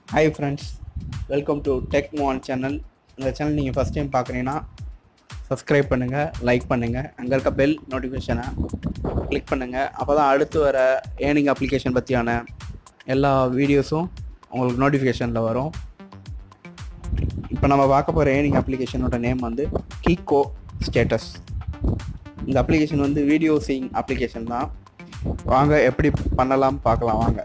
hi friends welcome to tech மோன் channel இந்த channel நீங்கள் ஃபஸ்ட் டைம் பார்க்குறீங்கன்னா சப்ஸ்கிரைப் பண்ணுங்கள் லைக் பண்ணுங்கள் அங்கே இருக்க பெல் நோட்டிஃபிகேஷனை கிளிக் பண்ணுங்கள் அப்போ தான் அடுத்து வர ஏர்னிங் அப்ளிகேஷன் பற்றியான எல்லா வீடியோஸும் உங்களுக்கு நோட்டிஃபிகேஷனில் வரும் இப்போ நம்ம பார்க்க போகிற ஏர்னிங் அப்ளிகேஷனோட நேம் வந்து கீகோ ஸ்டேட்டஸ் இந்த அப்ளிகேஷன் வந்து வீடியோ சீயிங் அப்ளிகேஷன் தான் வாங்க எப்படி பண்ணலாம் பார்க்கலாம் வாங்க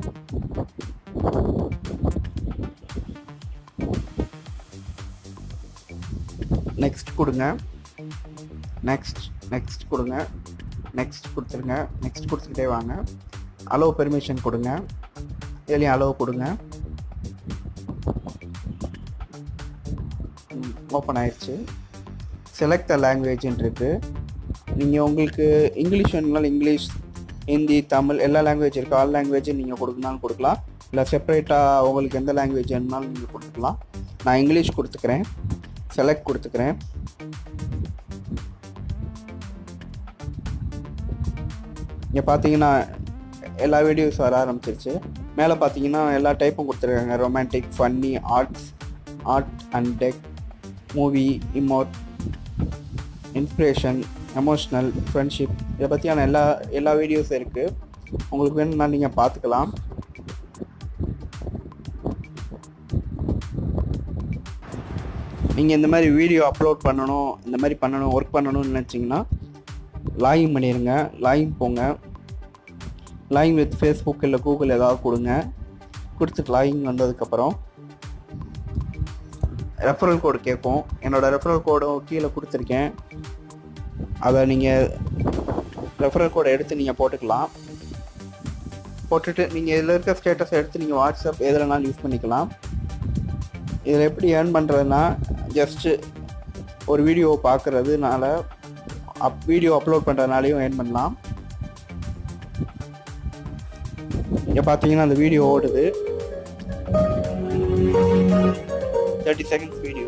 நெக்ஸ்ட் கொடுங்க நெக்ஸ்ட் நெக்ஸ்ட் கொடுங்க நெக்ஸ்ட் கொடுத்துருங்க நெக்ஸ்ட் கொடுத்துக்கிட்டே வாங்க அலோ பெர்மிஷன் கொடுங்க இதுலேயும் அலோ கொடுங்க ஓப்பன் ஆயிடுச்சு செலக்ட் த லாங்குவேஜ்னு இருக்கு நீங்கள் உங்களுக்கு இங்கிலீஷ் வேணும்னாலும் இங்கிலீஷ் ஹிந்தி தமிழ் எல்லா லாங்குவேஜ் இருக்குது ஆல் லாங்குவேஜும் நீங்கள் கொடுக்கணும்னாலும் கொடுக்கலாம் இல்லை செப்பரேட்டாக உங்களுக்கு எந்த லாங்குவேஜ் வேணும்னாலும் நீங்கள் கொடுத்துக்கலாம் நான் இங்கிலீஷ் கொடுத்துக்கிறேன் செலக்ட் கொடுத்துக்கிறேன் இங்கே பார்த்தீங்கன்னா எல்லா வீடியோஸ் வர ஆரம்பிச்சிருச்சு மேலே பார்த்தீங்கன்னா எல்லா டைப்பும் கொடுத்துருக்காங்க romantic funny arts art and tech movie emote inspiration emotional friendship இதை பற்றியான எல்லா எல்லா வீடியோஸ் இருக்குது உங்களுக்கு வேணும்னா நீங்கள் பார்த்துக்கலாம் நீங்கள் இந்த மாதிரி வீடியோ அப்லோட் பண்ணணும் இந்த மாதிரி பண்ணணும் ஒர்க் பண்ணணும்னு நினச்சிங்கன்னா லாகின் பண்ணிடுங்க லாகின் போங்க லாகின் வித் ஃபேஸ்புக் இல்லை கூகுள் ஏதாவது கொடுங்க கொடுத்துட்டு லாகின் வந்ததுக்கப்புறம் ரெஃபரல் கோடு கேட்கும் என்னோடய ரெஃபரல் கோடும் கீழே கொடுத்துருக்கேன் அதை நீங்கள் ரெஃபரல் கோடை எடுத்து நீங்கள் போட்டுக்கலாம் போட்டுட்டு நீங்கள் இதில் இருக்க ஸ்டேட்டஸ் எடுத்து நீங்கள் வாட்ஸ்அப் எதுலனாலும் யூஸ் பண்ணிக்கலாம் இதில் எப்படி ஏர்ன் பண்ணுறதுனா ஜஸ்ட்டு ஒரு வீடியோ பார்க்குறதுனால அப் வீடியோ அப்லோட் பண்ணுறதுனாலையும் ஏர்ன் பண்ணலாம் இங்கே பார்த்தீங்கன்னா அந்த வீடியோ ஓடுது தேர்ட்டி செகண்ட்ஸ் வீடியோ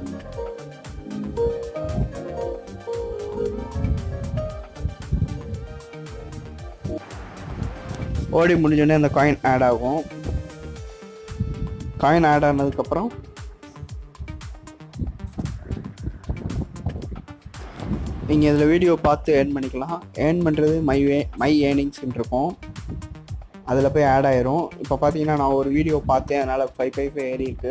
ஓடி முடிஞ்சோடனே அந்த காயின் ஆட் ஆகும் காயின் ஆட் ஆனதுக்கப்புறம் நீங்கள் இதில் வீடியோ பார்த்து ஏர்ன் பண்ணிக்கலாம் ஏர்ன் பண்ணுறது மை வே மை ஏர்னிங்ஸ்ன்னு இருக்கும் அதில் போய் ஆட் ஆயிரும் இப்போ பார்த்தீங்கன்னா நான் ஒரு வீடியோ பார்த்தேன் அதனால் ஃபைவ் ஃபைவ் ஃபைவ் ஏறி இருக்கு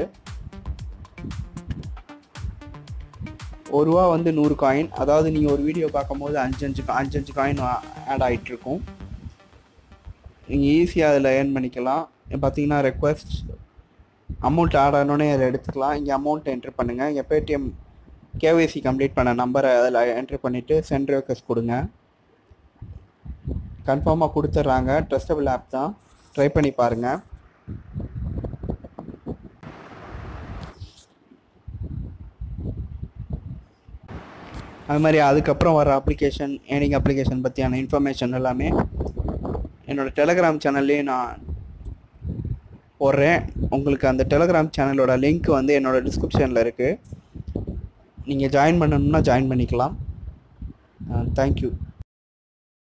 ஒரு ரூபா வந்து நூறு காயின் அதாவது நீங்கள் ஒரு வீடியோ பார்க்கும்போது அஞ்சு அஞ்சு அஞ்சு அஞ்சு காயின் ஆட் ஆகிட்டு இருக்கும் நீங்கள் ஈஸியாக அதில் ஏர்ன் பண்ணிக்கலாம் பார்த்தீங்கன்னா ரெக்வஸ்ட் அமௌண்ட் ஆட் ஆனோடனே அதில் எடுத்துக்கலாம் இங்கே அமௌண்ட் என்ட்ரு பண்ணுங்கள் இங்கே பேடிஎம் கேஒய்சி கம்ப்ளீட் பண்ண நம்பரை அதில் என்ட்ரு பண்ணிவிட்டு சென்ட் ரெக்வஸ்ட் கொடுங்க கன்ஃபார்மாக கொடுத்துட்றாங்க ட்ரஸ்டபிள் ஆப் தான் ட்ரை பண்ணி பாருங்கள் அது மாதிரி அதுக்கப்புறம் வர அப்ளிகேஷன் ஏர்னிங் அப்ளிகேஷன் பற்றியான இன்ஃபர்மேஷன் எல்லாமே என்னோடய டெலகிராம் சேனல்லே நான் போடுறேன் உங்களுக்கு அந்த டெலகிராம் சேனலோட லிங்க் வந்து என்னோடய டிஸ்கிரிப்ஷனில் இருக்குது நீங்கள் ஜாயின் பண்ணணுன்னா ஜாயின் பண்ணிக்கலாம் தேங்க்யூ